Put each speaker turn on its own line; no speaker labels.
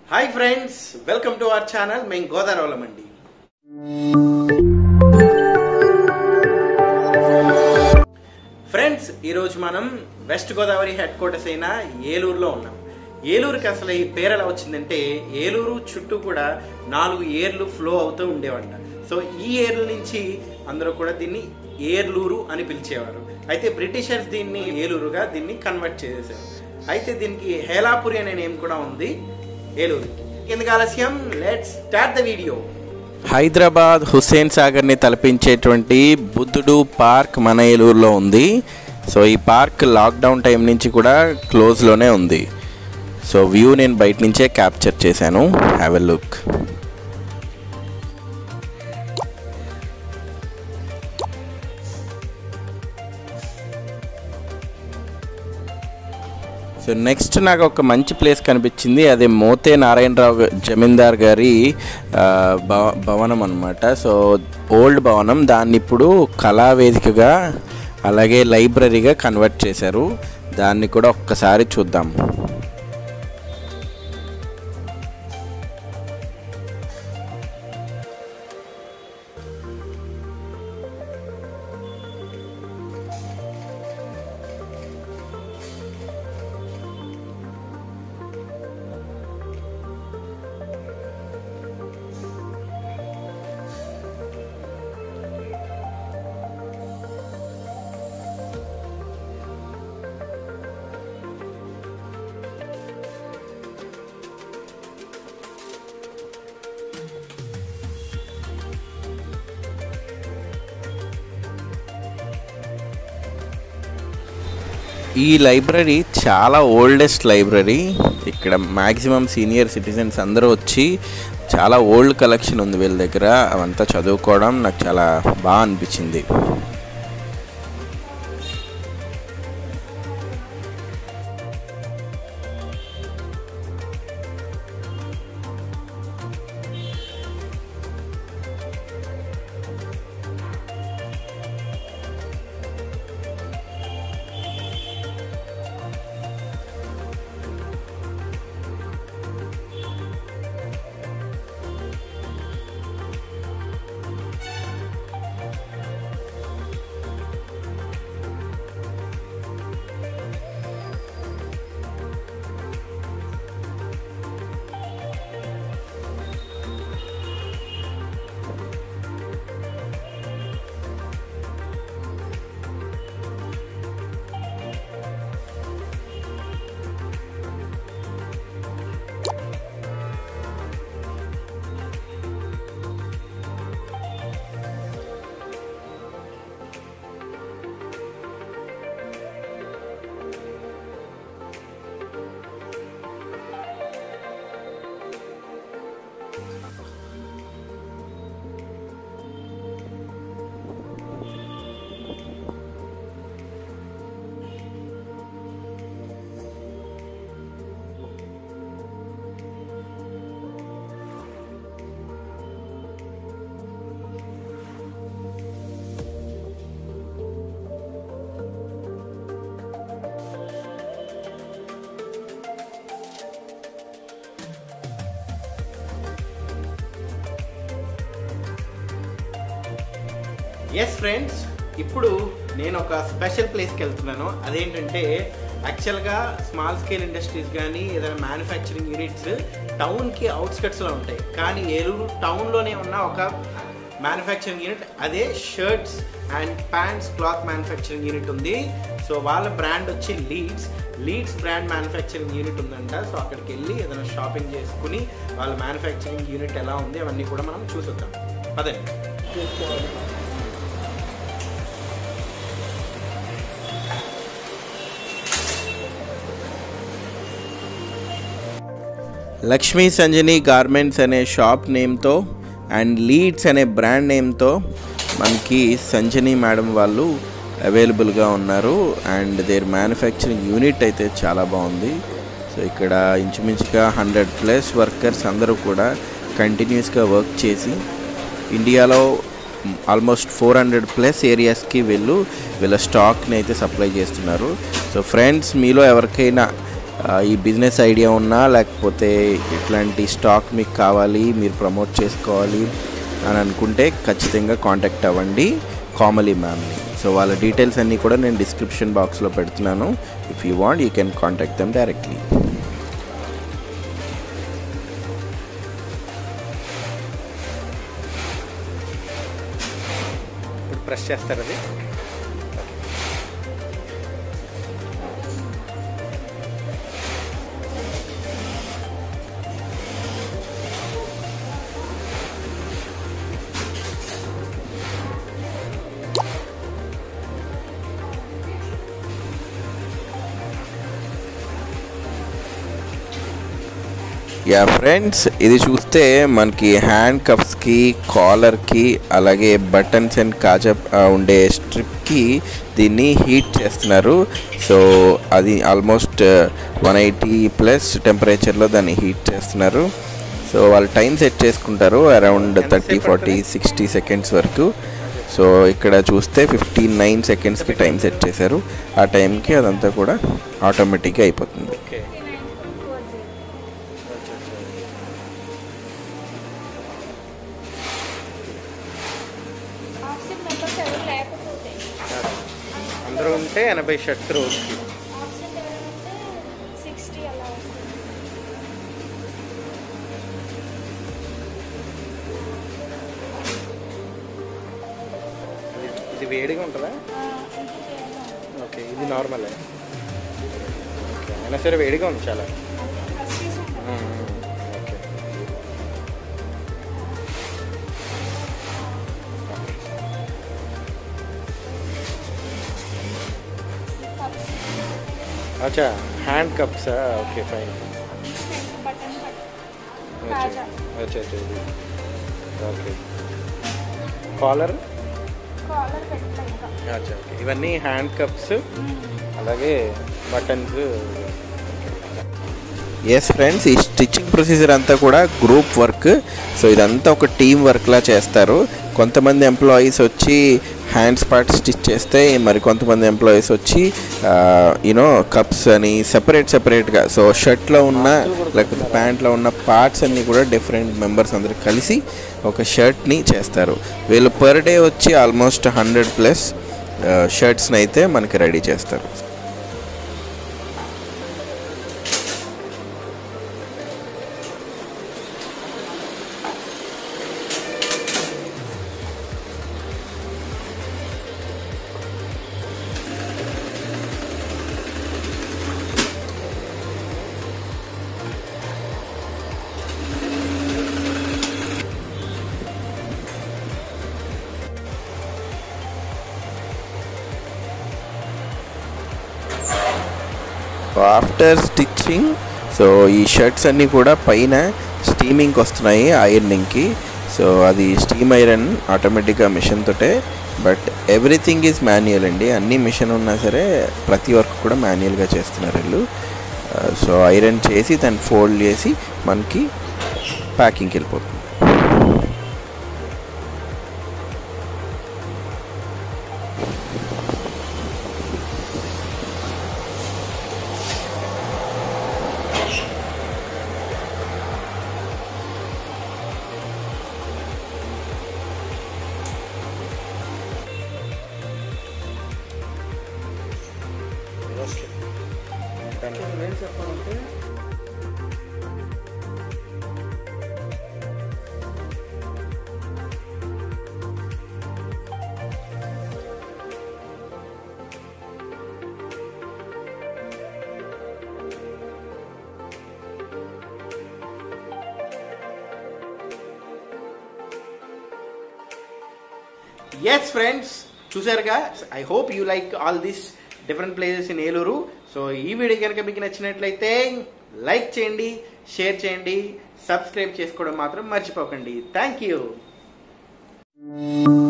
Hi friends welcome to our channel మేము గోదావరమండి friends ఈరోజు మనం వెస్ట్ గోదావరి హెడ్ క్వార్టర్స్ అయిన ఏలూరులో ఉన్నాం ఏలూరుకి అసలు ఈ పేరు ఎలా వచ్చిందంటే ఏలూరు చుట్టూ కూడా నాలుగు ఏర్లు ఫ్లో అవుతూ ఉండేవంట సో ఈ ఏర్ల నుంచి అందరూ కూడా దీన్ని ఏర్లూరు అని పిలిచేవారు అయితే బ్రిటిషర్స్ దీన్ని ఏలూరుగా దీన్ని కన్వర్ట్ చేసేసారు అయితే దీనికి హేలాపురి అనే నేమ్ కూడా ఉంది ఏలూరు ఎందుకు ఆలస్యం let's start the video
Hyderabad Hussain సాగర్ని తలపించేటువంటి బుద్ధుడు పార్క్ మన ఏలూరులో ఉంది సో ఈ పార్క్ లాక్డౌన్ టైం నుంచి కూడా క్లోజ్లోనే ఉంది సో వ్యూ నేను బయట నుంచే క్యాప్చర్ చేశాను have a look so next నాకు ఒక మంచి ప్లేస్ కనిపించింది అది మోతే నారాయణరావు గా- జమీందార్ గారి ఆ, భవ భవనం అనమాట సో ఓల్డ్ భవనం దాన్ని ఇప్పుడు కళావేదికగా అలాగే లైబ్రరీగా కన్వర్ట్ చేశారు దాన్ని కూడా ఒక్కసారి చూద్దాం ఈ లైబ్రరీ చాలా ఓల్డెస్ట్ లైబ్రరీ ఇక్కడ మ్యాక్సిమం సీనియర్ సిటిజన్స్ అందరూ వచ్చి చాలా ఓల్డ్ కలెక్షన్ ఉంది వీళ్ళ దగ్గర అవంతా చదువుకోవడం నాకు చాలా బాగా అనిపించింది
ఎస్ ఫ్రెండ్స్ ఇప్పుడు నేను ఒక స్పెషల్ ప్లేస్కి వెళ్తున్నాను అదేంటంటే యాక్చువల్గా స్మాల్ స్కేల్ ఇండస్ట్రీస్ కానీ ఏదైనా మ్యానుఫ్యాక్చరింగ్ యూనిట్స్ టౌన్కి అవుట్స్కట్స్లో ఉంటాయి కానీ ఏలూరు టౌన్లోనే ఉన్న ఒక మ్యానుఫ్యాక్చరింగ్ యూనిట్ అదే shirts and pants cloth manufacturing unit ఉంది సో వాళ్ళ బ్రాండ్ వచ్చి Leeds Leeds brand manufacturing unit ఉందంట సో అక్కడికి వెళ్ళి ఏదైనా షాపింగ్ చేసుకుని వాళ్ళ మ్యానుఫ్యాక్చరింగ్ యూనిట్ ఎలా ఉంది అవన్నీ కూడా మనం చూసొద్దాం పదండి
లక్ష్మీ సంజని గార్మెంట్స్ అనే షాప్ నేమ్తో అండ్ లీడ్స్ అనే బ్రాండ్ నేమ్తో మనకి సంజని మేడం వాళ్ళు అవైలబుల్గా ఉన్నారు అండ్ దేర్ మ్యానుఫ్యాక్చరింగ్ యూనిట్ అయితే చాలా బాగుంది సో ఇక్కడ ఇంచుమించుగా హండ్రెడ్ ప్లస్ వర్కర్స్ అందరూ కూడా కంటిన్యూస్గా వర్క్ చేసి ఇండియాలో ఆల్మోస్ట్ ఫోర్ హండ్రెడ్ ప్లస్ ఏరియాస్కి వీళ్ళు వీళ్ళ స్టాక్ని అయితే సప్లై చేస్తున్నారు సో ఫ్రెండ్స్ మీలో ఎవరికైనా ఆ, ఈ బిజినెస్ ఐడియా ఉన్నా లేకపోతే ఇట్లాంటి స్టాక్ మీకు కావాలి మీరు ప్రమోట్ చేసుకోవాలి అని అనుకుంటే ఖచ్చితంగా కాంటాక్ట్ అవ్వండి కామలీ మ్యామ్ని సో వాళ్ళ డీటెయిల్స్ అన్నీ కూడా నేను డిస్క్రిప్షన్ బాక్స్లో పెడుతున్నాను if you want you can contact them directly
ఇప్పుడు ప్రెస్ చేస్తారు అది
యా ఫ్రెండ్స్ ఇది చూస్తే మనకి హ్యాండ్ కప్స్కి కాలర్కి అలాగే బటన్స్ అండ్ కాజా ఆ, ఉండే స్ట్రిప్కి దీన్ని హీట్ చేస్తున్నారు సో అది ఆల్మోస్ట్ వన్ ఎయిటీ ప్లస్ టెంపరేచర్లో దాన్ని హీట్ చేస్తున్నారు సో వాళ్ళు టైం సెట్ చేసుకుంటారు అరౌండ్
ఎంతసేపు
థర్టీ ఫార్టీ
పడుతుంది?
సిక్స్టీ సెకండ్స్ వరకు సో ఇక్కడ చూస్తే ఫిఫ్టీ నైన్ సెకండ్స్కి టైం సెట్ చేశారు ఆ టైంకి అదంతా కూడా ఆటోమేటిక్గా అయిపోతుంది
ఓకే
ఆఫ్సెట్ మెంబర్స్ ఎవరు లేకపోతే
అందరూ ఉంటే ఎనభై షర్ట్స్ రోజుకి
ఆఫ్సెట్ ఎవరంటే సిక్స్టీ అలా వస్తుంది
ఇది- ఇది వేడిగా ఉంటుందా
ఆ, ఇది వేరుగా ఉంది.
ఓకే ఇది నార్మలే ఓకే అయినా సరే వేడిగా ఉంది చాలా
అది ఫస్ట్ పీస్ ఉంటుంది.
ఓకే
కప్స్
అచ్చా hand cups okay fine
button button కాజా
అచ్చా అచ్చా ఇది ఓకే కాలర్
కాలర్ పెట్టలే ఇంకా
అచ్చా ఓకే ఇవన్నీ హ్యాండ్ కప్స్ అలాగే బటన్స్
ఎస్ ఫ్రెండ్స్ ఈ స్టిచ్చింగ్ ప్రొసీజర్ అంతా కూడా గ్రూప్ వర్క్ సో ఇదంతా ఒక టీం వర్క్లా చేస్తారు కొంతమంది ఎంప్లాయీస్ వచ్చి హ్యాండ్స్ పార్ట్ స్టిచ్ చేస్తే మరి కొంతమంది ఎంప్లాయీస్ వచ్చి యూనో కప్స్ అని సెపరేట్ సెపరేట్గా సో షర్ట్లో ఉన్న లేకపోతే ప్యాంట్లో ఉన్న పార్ట్స్ అన్నీ కూడా డిఫరెంట్ మెంబర్స్ అందరూ కలిసి ఒక షర్ట్ని చేస్తారు వీళ్ళు పర్ డే వచ్చి ఆల్మోస్ట్ హండ్రెడ్ ప్లస్ షర్ట్స్ని అయితే మనకి రెడీ చేస్తారు ఆఫ్టర్ స్టిచ్చింగ్ సో ఈ షర్ట్స్ అన్నీ కూడా పైన స్టీమింగ్కి వస్తున్నాయి ఐరనింగ్కి సో అది స్టీమ్ ఐరన్ ఆటోమేటిక్గా మిషన్ తోటే బట్ ఎవ్రీథింగ్ ఈజ్ మాన్యువల్ అండి అన్ని మిషన్ ఉన్నా సరే ప్రతి వర్క్ కూడా మాన్యువల్గా చేస్తున్నారు వీళ్ళు సో ఐరన్ చేసి దాన్ని ఫోల్డ్ చేసి మనకి ప్యాకింగ్కి వెళ్ళిపోతుంది
ఓకే ఏం చెప్పాలంటే ఎస్ ఫ్రెండ్స్ చూసారుగా I hope you like all this different places in Eluru so ఈ వీడియో కనుక మీకు నచ్చినట్లయితే లైక్ చేయండి షేర్ చేయండి సబ్స్క్రైబ్ చేసుకోవడం మాత్రం మర్చిపోకండి థ్యాంక్ యూ